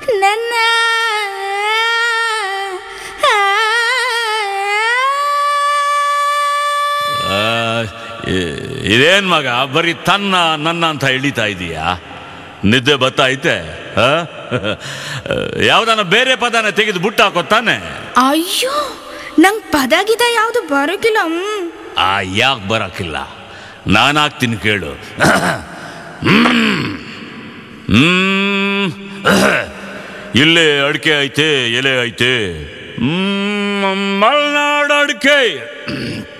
ನನ್ನ ಆ, ಇ- ಇದೇನ್ ಮಗ ಬರೀ ತನ್ನ ನನ್ನ ಅಂತ ಎಳಿತಾ ಇದೀಯಾ ನಿದ್ದೆ ಬತ್ತೈತೆ ಆ? ಯಾವ್ದಾನ ಬೇರೆ ಪದನ ತೆಗೆದು ಬುಟ್ಟ ಹಾಕೋ ತಾನೆ ಅಯ್ಯೋ ನಂಗೆ ಪದ ಗಿದ ಯಾವುದು ಬರೋಕಿಲ್ಲ ಹ್ಮ್. ಆ ಯಾಕೆ ಬರಕಿಲ್ಲ ನಾನು ಹಾಕ್ತೀನಿ ಕೇಳು ಹ್ಮ್. ಇಲ್ಲೇ ಅಡಿಕೆ ಐತೆ ಎಲೆ ಐತೆ ಹ್ಮ್, ಮಲ್ನಾಡು ಅಡಿಕೆ